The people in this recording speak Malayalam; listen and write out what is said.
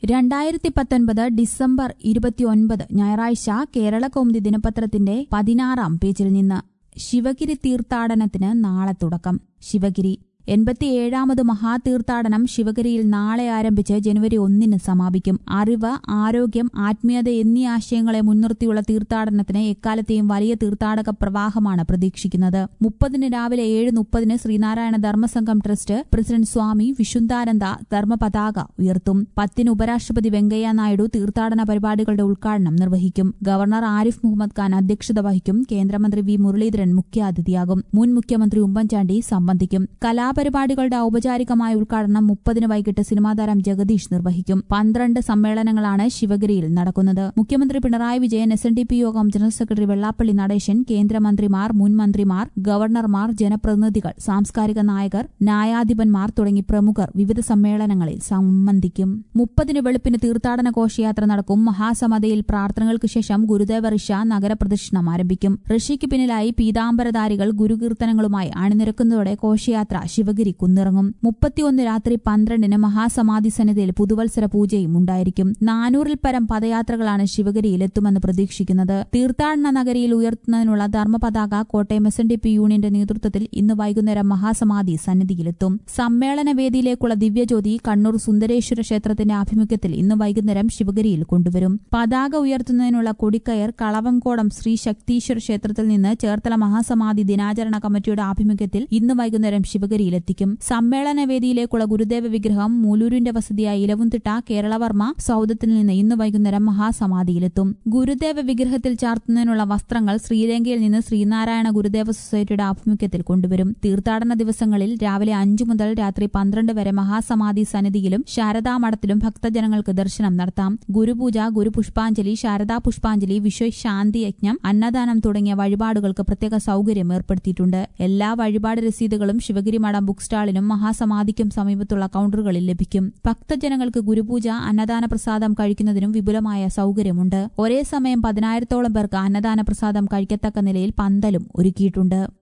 രണ്ടായിരത്തി പത്തൊൻപത് ഡിസംബർ ഇരുപത്തിയൊൻപത് ഞായറാഴ്ച കേരള കൗമുദി ദിനപത്രത്തിന്റെ പതിനാറാം പേജിൽ നിന്ന് ശിവഗിരി തീർത്ഥാടനത്തിന് നാളെ തുടക്കം ശിവഗിരി എൺപത്തിയേഴാമത് മഹാതീർത്ഥാടനം ശിവഗിരിയിൽ നാളെ ആരംഭിച്ച് ജനുവരി ഒന്നിന് സമാപിക്കും അറിവ് ആരോഗ്യം ആത്മീയത എന്നീ ആശയങ്ങളെ മുൻനിർത്തിയുള്ള തീർത്ഥാടനത്തിന് എക്കാലത്തെയും വലിയ തീർത്ഥാടക പ്രവാഹമാണ് പ്രതീക്ഷിക്കുന്നത് മുപ്പതിന് രാവിലെ ഏഴ് മുപ്പതിന് ശ്രീനാരായണ ധർമ്മസംഘം ട്രസ്റ്റ് പ്രസിഡന്റ് സ്വാമി വിശുദ്ധാനന്ദ ധർമ്മപതാക ഉയർത്തും പത്തിന് ഉപരാഷ്ട്രപതി വെങ്കയ്യ നായിഡു തീർത്ഥാടന പരിപാടികളുടെ ഉദ്ഘാടനം നിർവഹിക്കും ഗവർണർ ആരിഫ് മുഹമ്മദ് ഖാൻ അധ്യക്ഷത വഹിക്കും കേന്ദ്രമന്ത്രി വി മുരളീധരൻ മുഖ്യാതിഥിയാകും മുൻ മുഖ്യമന്ത്രി ഉമ്മൻചാണ്ടി സംബന്ധിക്കും കലാപരിപാടികളുടെ ഔപചാരികമായ ഉദ്ഘാടനം മുപ്പതിന് വൈകിട്ട് സിനിമാ താരം ജഗദീഷ് നിർവഹിക്കും പന്ത്രണ്ട് സമ്മേളനങ്ങളാണ് ശിവഗിരിയിൽ നടക്കുന്നത് മുഖ്യമന്ത്രി Pinarayi Vijayan S N D P Yogam general secretary Vellappally Natesan കേന്ദ്രമന്ത്രിമാർ മുൻ മന്ത്രിമാർ ഗവർണർമാർ ജനപ്രതിനിധികൾ സാംസ്കാരിക നായകർ ന്യായാധിപന്മാർ തുടങ്ങി പ്രമുഖർ വിവിധ സമ്മേളനങ്ങളിൽ സംബന്ധിക്കും മുപ്പതിന് വെളുപ്പിന് തീർത്ഥാടന ഘോഷയാത്ര നടക്കും മഹാസമതയിൽ പ്രാർത്ഥനകൾക്ക് ശേഷം ഗുരുദേവ ഋഷ നഗരപ്രദക്ഷിണം ആരംഭിക്കും ഋഷിക്ക് പിന്നിലായി പീതാംബരധാരികൾ ഗുരുകീർത്തനങ്ങളുമായി അണിനിരക്കുന്നതോടെ ഘോഷയാത്ര ശിവഗിരി കുന്നിറങ്ങും മുപ്പത്തിയൊന്ന് രാത്രി പന്ത്രണ്ടിന് മഹാസമാധി സന്നിധിയിൽ പുതുവത്സര പൂജയും ഉണ്ടായിരിക്കും നാനൂറിൽ പരം പദയാത്രകളാണ് ശിവഗിരിയിലെത്തുമെന്ന് പ്രതീക്ഷിക്കുന്നത് തീർത്ഥാടന നഗരിയിൽ ഉയർത്തുന്നതിനുള്ള ധർമ്മപതാക Kottayam S N D P യൂണിയന്റെ നേതൃത്വത്തിൽ ഇന്ന് വൈകുന്നേരം മഹാസമാധി സന്നിധിയിലെത്തും സമ്മേളന വേദിയിലേക്കുള്ള ദിവ്യജ്യോതി കണ്ണൂർ സുന്ദരേശ്വര ക്ഷേത്രത്തിന്റെ ആഭിമുഖ്യത്തിൽ ഇന്ന് വൈകുന്നേരം ശിവഗിരിയിൽ കൊണ്ടുവരും പതാക ഉയർത്തുന്നതിനുള്ള കൊടിക്കയർ കളവങ്കോടം ശ്രീ ശക്തീശ്വര ക്ഷേത്രത്തിൽ നിന്ന് ചേർത്തല മഹാസമാധി ദിനാചരണ കമ്മിറ്റിയുടെ ആഭിമുഖ്യത്തിൽ ഇന്ന് വൈകുന്നേരം ശിവഗിരിയിലെത്തിക്കും സമ്മേളന വേദിയിലേക്കുള്ള ഗുരുദേവ വിഗ്രഹം മൂലൂരിന്റെ വസതിയായ ഇലവുംതിട്ട കേരളവർമ്മ സൌദത്തിൽ നിന്ന് ഇന്ന് വൈകുന്നേരം മഹാസമാധിയിലെത്തും ഗുരുദേവ വിഗ്രഹത്തിൽ ചാർത്തുന്നതിനുള്ള വസ്ത്രങ്ങൾ ശ്രീലങ്കയിൽ നിന്ന് ശ്രീനാരായണ ഗുരുദേവ സൊസൈറ്റിയുടെ ആഭിമുഖ്യത്തിൽ കൊണ്ടുവരും തീർത്ഥാടന ദിവസങ്ങളിൽ രാവിലെ അഞ്ചു മുതൽ രാത്രി പന്ത്രണ്ട് വരെ മഹാസമാധി സന്നിധിയിലും ശാരദാമഠത്തിലും ഭക്തജനങ്ങൾക്ക് ദർശനം നടത്താം ഗുരുപൂജ ഗുരുപുഷ്പാഞ്ജലി ശാരദാ പുഷ്പാഞ്ജലി വിശ്വശാന്തി യജ്ഞം അന്നദാനം തുടങ്ങിയ വഴിപാടുകൾക്ക് പ്രത്യേക സൌകര്യം ഏർപ്പെടുത്തിയിട്ടുണ്ട് എല്ലാ വഴിപാട് രസീതുകളും ശിവഗിരി മഠം ബുക്ക് സ്റ്റാളിലും മഹാസമാധിക്കും സമീപത്തുള്ള കൌണ്ടറുകളിൽ ലഭിക്കും ഭക്തജനങ്ങൾക്ക് ഗുരുപൂജ അന്നദാന പ്രസാദം കഴിക്കുന്നതിനും വിപുലമായ സൌകര്യമുണ്ട് ഒരേ സമയം പതിനായിരത്തോളം പേർക്ക് അന്നദാന പ്രസാദം കഴിക്കത്തക്ക നിലയിൽ പന്തലും ഒരുക്കിയിട്ടുണ്ട്